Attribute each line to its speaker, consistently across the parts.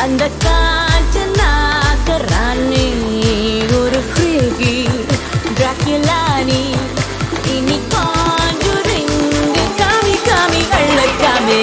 Speaker 1: அந்த காஞ்சனா கரானி ஒரு ஃப்ரீகி டிராக்குலானி இனி காஞ்சுரிங் காமி காமி கள்ளக்காமே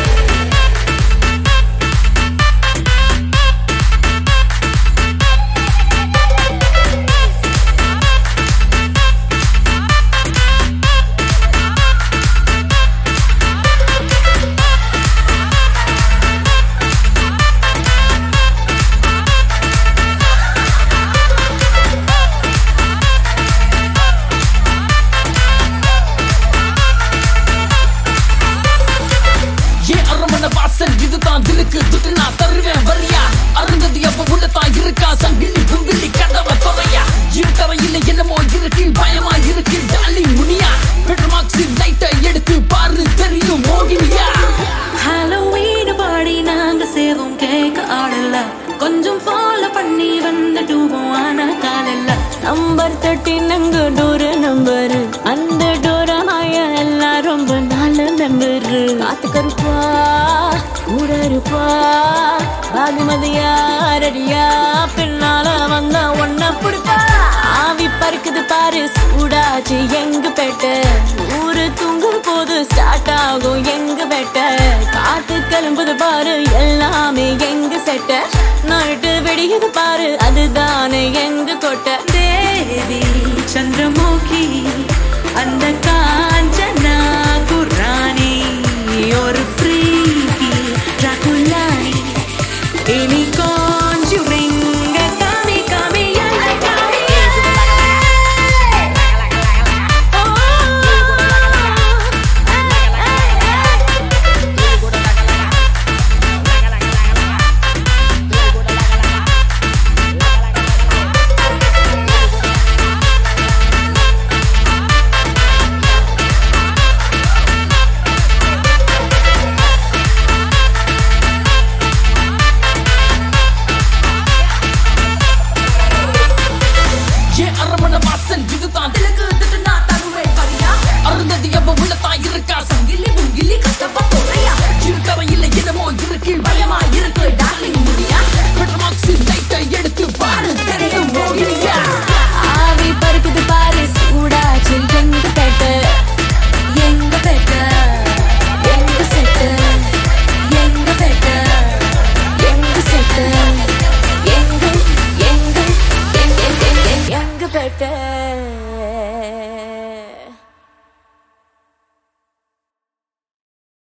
Speaker 2: ஏன் அரமண வாசல் இதுதான் திருக்கு துட்டு நான் தருவேன் வரியா அருந்தது எப்ப உள்ளதான் இருக்கா சங்கிலி புங்கிலி கதவ துறையா இருட்டறையில என்னமோ இருக்கு பயமா இருக்கு டாலி முனியா பெட்ரோமாக்சி லைட்டை எடுத்து பாரு தெரியும் மோகினியா
Speaker 1: ஹாலோவீன் பாடி நாங்க சேவும் கேட்க ஆடல கொஞ்சம் ஃபாலோ பண்ணி வந்துடுவோம் ஆனா காலையில நம்பர் தேர்ட்டி நாங்க டோர நம்பர் அந்த டோர மாய எல்லாம் ரொம்ப நல்ல நம்பர் காத்து கருப்பா கூட இருப்பா பாகுமதியா ரெடியா பின்னால வந்தா ஒன்ன பிடிப்பா ஆவி பறக்குது பாரு சூடாச்சு எங்க பெட்ட ஊரு தூங்கும் போது ஸ்டார்ட் ஆகும் எங்க பெட்ட காத்து கிளம்புது பாரு எல்லாமே எங்க செட்ட நைட்டு வெடிக்குது பாரு அதுதானே எங்க கொட்ட தேவி சந்திரமுகி அந்த காஞ்ச